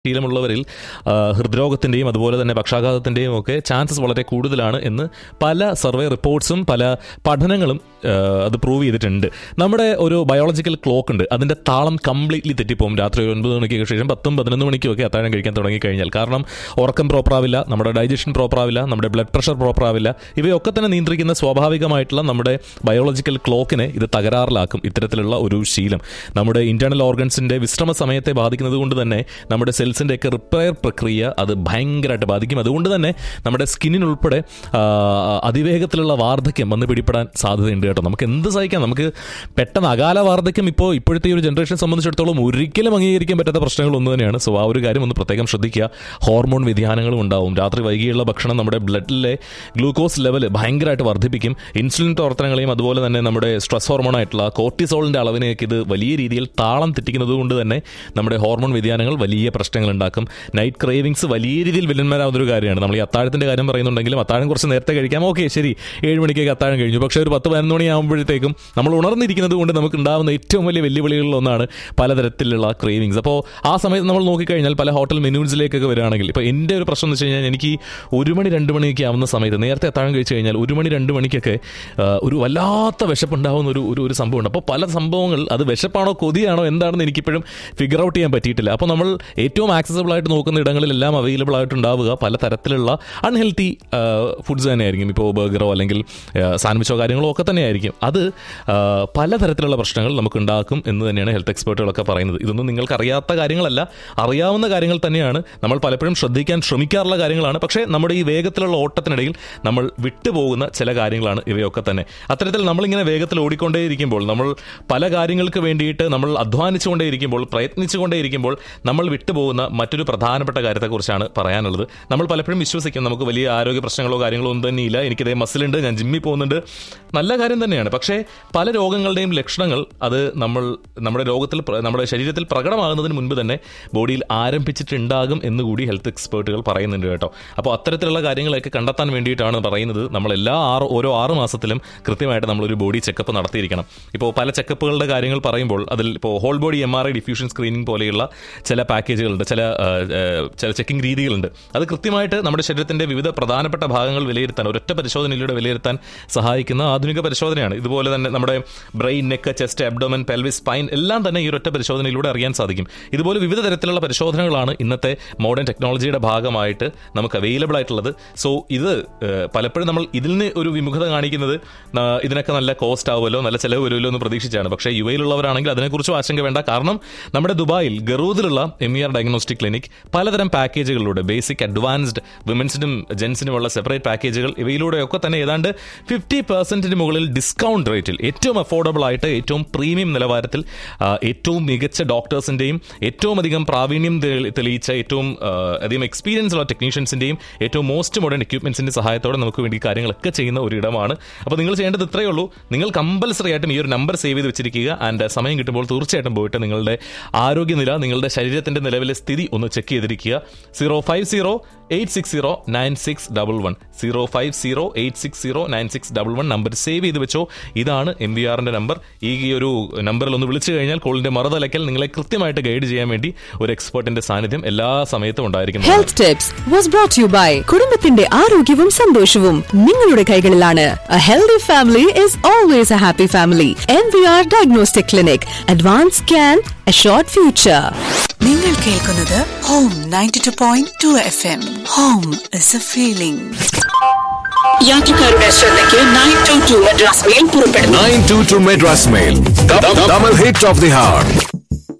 ശീലമുള്ളവരിൽ ആ, ഹൃദ്രോഗത്തിൻ്റെയും അതുപോലെ തന്നെ പക്ഷാഘാതത്തിൻ്റെയും ഒക്കെ ചാൻസസ് വളരെ കൂടുതലാണ് എന്ന് പല സർവേ റിപ്പോർട്ട്സും പല പഠനങ്ങളും ആ, അത് പ്രൂവ് ചെയ്തിട്ടുണ്ട് നമ്മുടെ ഒരു ബയോളജിക്കൽ ക്ലോക്ക് ഉണ്ട് അതിൻ്റെ താളം കംപ്ലീറ്റ്ലി തെറ്റിപ്പോകും രാത്രി ഒരു ഒൻപത് മണിക്കൊക്കെ ശേഷം പത്തും പതിനൊന്ന് മണിക്കും ഒക്കെ അത്താഴം കഴിക്കാൻ തുടങ്ങിക്കഴിഞ്ഞാൽ കാരണം ഉറക്കം പ്രോപ്പർ ആവില്ല നമ്മുടെ ഡൈജഷൻ പ്രോപ്പർ ആവില്ല നമ്മുടെ ബ്ലഡ് പ്രഷർ പ്രോപ്പർ ആവില്ല ഇവയൊക്കെ തന്നെ നിയന്ത്രിക്കുന്ന സ്വാഭാവികമായിട്ടുള്ള നമ്മുടെ ബയോളജിക്കൽ ക്ലോക്കിനെ ഇത് തകരാറിലാക്കും ഇത്തരത്തിലുള്ള ഒരു ശീലം നമ്മുടെ ഇന്റേണൽ ഓർഗൻസിന്റെ വിശ്രമ സമയത്തെ ബാധിക്കുന്നത് കൊണ്ട് തന്നെ നമ്മുടെ സെൽസിന്റെ ഒക്കെ റിപ്പയർ പ്രക്രിയ അത് ഭയങ്കരമായിട്ട് ബാധിക്കും അതുകൊണ്ട് തന്നെ നമ്മുടെ സ്കിന്നിനുൾപ്പെടെ ആ, അതിവേഗത്തിലുള്ള വാർദ്ധക്യം വന്ന് പിടിപ്പെടാൻ സാധ്യതയുണ്ട് കേട്ടോ നമുക്ക് എന്ത് സഹിക്കാം നമുക്ക് പെട്ടെന്ന് അകാല വാർദ്ധക്യം ഇപ്പോൾ ഇപ്പോഴത്തെ ഈ ഒരു ജനറേഷനെ സംബന്ധിച്ചിടത്തോളം ഒരിക്കലും അംഗീകരിക്കാൻ പറ്റാത്ത പ്രശ്നങ്ങൾ ഒന്ന് തന്നെയാണ് സോ ആ ഒരു കാര്യം ഒന്ന് പ്രത്യേകം ശ്രദ്ധിക്കുക ഹോർമോൺ വ്യതിയാനങ്ങളും ഉണ്ടാവും രാത്രി വൈകിയുള്ള ഭക്ഷണം നമ്മുടെ ബ്ലഡിലെ ഗ്ലൂക്കോസ് ലെവൽ ഭയങ്കരമായിട്ട് വർദ്ധിപ്പിക്കും ഇൻസുലിൻ പ്രവർത്തനങ്ങളെയും അതുപോലെ തന്നെ നമ്മുടെ സ്ട്രെസ് ഹോർമോണായിട്ടുള്ള കോർട്ടിസോളിന്റെ അളവിനെയൊക്കെ ഇത് വലിയ രീതിയിൽ താളം തെറ്റിക്കുന്നത് കൊണ്ട് തന്നെ നമ്മുടെ ഹോർമോൺ വ്യതിയാനങ്ങൾ വലിയ പ്രശ്നങ്ങൾ ഉണ്ടാക്കും നൈറ്റ് ക്രേവിങ്സ് വലിയ രീതിയിൽ വില്ലന്മാരാവുന്ന ഒരു കാര്യമാണ് നമ്മൾ ഈ അത്താഴത്തിന്റെ കാര്യം പറയുന്നുണ്ടെങ്കിലും അത്താഴം കുറച്ച് നേരത്തെ കഴിക്കാം ഓക്കെ ശരി ഏഴ് മണിക്കൊക്കെ അത്താഴം കഴിഞ്ഞു പക്ഷേ ഒരു പത്ത് പതിനൊന്ന് മണിയാകുമ്പോഴത്തേക്കും നമ്മൾ ഉണർന്നിരിക്കുന്നത് കൊണ്ട് നമുക്ക് ഉണ്ടാകുന്ന ഏറ്റവും വലിയ വെല്ലുവിളികളിൽ ഒന്നാണ് പലതരത്തിലുള്ള ക്രേവിങ്സ് അപ്പോൾ ആ സമയത്ത് നമ്മൾ നോക്കിക്കഴിഞ്ഞാൽ പല ഹോട്ടൽ മെനൂസിലേക്കൊക്കെ വരികയാണെങ്കിൽ ഇപ്പോൾ എൻ്റെ ഒരു പ്രശ്നം എന്ന് വെച്ച് കഴിഞ്ഞാൽ എനിക്ക് ഒരു മണി രണ്ട് മണിയൊക്കെ ആവുന്ന സമയത്ത് നേരത്തെ അത്താഴം കഴിച്ച് കഴിഞ്ഞാൽ ഒരു മണി രണ്ട് മണിക്കൊക്കെ ആ, ഒരു വല്ലാത്ത വിശപ്പുണ്ടാവുന്ന ഒരു ഒരു ഒരു സംഭവമുണ്ട് അപ്പോൾ പല സംഭവങ്ങൾ അത് വിശപ്പാണോ കൊതിയാണോ എന്താണെന്ന് എനിക്കിപ്പോഴും ഫിഗർ ഔട്ട് ചെയ്യാൻ പറ്റിയിട്ടില്ല അപ്പോൾ നമ്മൾ ഏറ്റവും ആക്സസബിൾ ആയിട്ട് നോക്കുന്ന ഇടങ്ങളിലെല്ലാം അവൈലബിൾ ആയിട്ടുണ്ടാവുക പല തരത്തിലുള്ള അൺഹെൽത്തി ഫുഡ്സ് തന്നെയായിരിക്കും ഇപ്പോൾ ബർഗറോ അല്ലെങ്കിൽ സാൻഡ്വിച്ചോ കാര്യങ്ങളോ ഒക്കെ തന്നെയായിരിക്കും അത് ആ, പലതരത്തിലുള്ള പ്രശ്നങ്ങൾ നമുക്ക് ഉണ്ടാക്കും എന്ന് തന്നെയാണ് ഹെൽത്ത് എക്സ്പേർട്ടുകളൊക്കെ പറയുന്നത് ഇതൊന്നും നിങ്ങൾക്ക് അറിയാത്ത കാര്യങ്ങളല്ല അറിയാവുന്ന കാര്യങ്ങൾ തന്നെയാണ് നമ്മൾ പലപ്പോഴും ശ്രദ്ധിക്കാൻ ശ്രമിക്കാറുള്ള കാര്യങ്ങളാണ് പക്ഷേ നമ്മുടെ ഈ വേഗത്തിലുള്ള ഓട്ടത്തിനിടയിൽ നമ്മൾ വിട്ടുപോകുന്ന ചില കാര്യങ്ങളാണ് ഇവയൊക്കെ തന്നെ അത്തരത്തിൽ നമ്മളിങ്ങനെ വേഗത്തിൽ ഓടിക്കൊണ്ടേയിരിക്കുമ്പോൾ നമ്മൾ പല കാര്യങ്ങൾക്ക് വേണ്ടിയിട്ട് നമ്മൾ അധ്വാനിച്ചുകൊണ്ടേയിരിക്കുമ്പോൾ പ്രയത്നിച്ചുകൊണ്ടേയിരിക്കുമ്പോൾ നമ്മൾ വിട്ടുപോകുന്ന മറ്റൊരു പ്രധാനപ്പെട്ട കാര്യത്തെക്കുറിച്ചാണ് പറയാനുള്ളത് നമ്മൾ പലപ്പോഴും വിശ്വസിക്കും നമുക്ക് വലിയ ആരോഗ്യ പ്രശ്നങ്ങളോ കാര്യങ്ങളോ ഒന്നും തന്നെയില്ല എനിക്കിതേ മസിലുണ്ട് ഞാൻ ജിമ്മിൽ പോകുന്നുണ്ട് നല്ല കാര്യം തന്നെയാണ് പക്ഷേ പല രോഗങ്ങളുടെയും ലക്ഷണങ്ങൾ അത് നമ്മൾ നമ്മുടെ രോഗത്തിൽ പ്ര- നമ്മുടെ ശരീരത്തിൽ പ്രകടമാകുന്നതിന് മുൻപ് തന്നെ ബോഡിയിൽ ആരംഭിച്ചിട്ടുണ്ടാകും എന്നുകൂടി ഹെൽത്ത് എക്സ്പേർട്ടുകൾ പറയുന്നുണ്ട് കേട്ടോ അപ്പോൾ അത്തരത്തിലുള്ള കാര്യങ്ങളൊക്കെ കണ്ടെത്താൻ വേണ്ടിയിട്ടാണ് പറയുന്നത് നമ്മൾ എല്ലാ ആറ് ഓരോ ആറ് മാസത്തിലും കൃത്യമായിട്ട് നമ്മളൊരു ബോഡി ചെക്കപ്പ് നടത്തിയിരിക്കണം ഇപ്പോൾ പല ചെക്കപ്പുകളുടെ കാര്യങ്ങൾ പറയുമ്പോൾ അതിൽ ഇപ്പോൾ whole body M R I diffusion screening പോലെയുള്ള ചില പാക്കേജുകളുണ്ട് ചില ആ, ആ, ചില ചെക്കിംഗ് രീതികളുണ്ട് അത് കൃത്യമായിട്ട് നമ്മുടെ ശരീരത്തിന്റെ വിവിധ പ്രധാനപ്പെട്ട ഭാഗങ്ങൾ വിലയിരുത്താൻ ഒരൊറ്റ പരിശോധനയിലൂടെ വിലയിരുത്താൻ സഹായിക്കുന്ന ആധുനിക പരിശോധനയാണ് ഇതുപോലെ തന്നെ നമ്മുടെ brain neck chest abdomen pelvis spine എല്ലാം തന്നെ ഈ ഒരൊറ്റ പരിശോധനയിലൂടെ അറിയാൻ സാധിക്കും ഇതുപോലെ വിവിധ തരത്തിലുള്ള പരിശോധനകളാണ് ഇന്നത്തെ മോഡേൺ ടെക്നോളജിയുടെ ഭാഗമായിട്ട് നമുക്ക് അവൈലബിൾ ആയിട്ടുള്ളത് സോ ഇത് ഏഹ്, പലപ്പോഴും നമ്മൾ ഇതിൽ നിന്ന് ഒരു വിമുഖത കാണിക്കുന്നത് ആ, ഇതിനൊക്കെ നല്ല കോസ്റ്റ് ആവുമല്ലോ നല്ല ചിലവ് വരുമല്ലോ എന്ന് പ്രതീക്ഷിച്ചാണ് പക്ഷേ യു എയിലുള്ളവരാണെങ്കിൽ അതിനെക്കുറിച്ചും ആശങ്ക വേണ്ട കാരണം നമ്മുടെ ദുബായിൽ ഗറൂദിലുള്ള M E R diagnostic clinic പലതരം പാക്കേജുകളിലൂടെ ബേസിക് അഡ്വാൻസ്ഡ് വിമൻസിനും ജെൻസിനുമുള്ള സെപ്പറേറ്റ് പാക്കേജുകൾ ഇവയിലൂടെയൊക്കെ തന്നെ ഏതാണ്ട് ഫിഫ്റ്റി പെർസെന്റിന് മുകളിൽ ഡിസ്കൗണ്ട് റേറ്റിൽ ഏറ്റവും അഫോർഡബിൾ ആയിട്ട് ഏറ്റവും പ്രീമിയം നിലവാരത്തിൽ ആ, ഏറ്റവും മികച്ച ഡോക്ടേഴ്സിന്റെയും ഏറ്റവും അധികം പ്രാവീണ്യം തെളി- തെളിയിച്ച ഏറ്റവും ആ, അധികം എക്സ്പീരിയൻസ് ഉള്ള ടെക്നീഷ്യൻസിന്റെയും ഏറ്റവും മോസ്റ്റ് മോഡേൺ എക്യുപ്മെന്റ്സിന്റെ സഹായത്തോടെ നമുക്ക് വേണ്ടി കാര്യങ്ങളൊക്കെ ചെയ്യുന്ന ഒരു ഇടമാണ് അപ്പോൾ നിങ്ങൾ ചെയ്യേണ്ടത് ഇത്രയേ ഉള്ളൂ നിങ്ങൾ കമ്പൽസറി ആയിട്ടും ഈ ഒരു നമ്പർ സേവ് ചെയ്ത് വെച്ചിരിക്കുക ആൻഡ് സമയം കിട്ടുമ്പോൾ തീർച്ചയായിട്ടും പോയിട്ട് നിങ്ങളുടെ ആരോഗ്യനില നിങ്ങളുടെ ശരീരത്തിന്റെ നിലവിലെ സ്ഥിതി ഒന്ന് ചെക്ക് ചെയ്തിരിക്കുക zero five zero eight six zero nine six double one zero five zero eight six zero nine six double one number save ചെയ്ത് വെച്ചോ ഇതാണ് എം വി ആറിന്റെ നമ്പർ ഈ ഒരു നമ്പറിൽ ഒന്ന് വിളിച്ചു കഴിഞ്ഞാൽ കോളിന്റെ മറുതലയ്ക്കൽ നിങ്ങളെ കൃത്യമായിട്ട് ഗൈഡ് ചെയ്യാൻ വേണ്ടി ഒരു എക്സ്പെർട്ടിന്റെ സാന്നിധ്യം എല്ലാ സമയത്തും ഉണ്ടായിരിക്കുന്നു health tips was brought you by കുടുംബത്തിന്റെ ആരോഗ്യവും സന്തോഷവും നിങ്ങളുടെ കൈകളിലാണ് a healthy family is always a happy family M V R diagnostic clinic advance scan a short future നിങ്ങൾ കേൾക്കുന്നത് home ninety two point two F M home is a feeling യാത്രക്കാരുടെ ശ്രദ്ധയ്ക്ക് nine two two Madras mail പുറപ്പെടുന്നു 922 Madras Mail. The, the, double hit of the heart.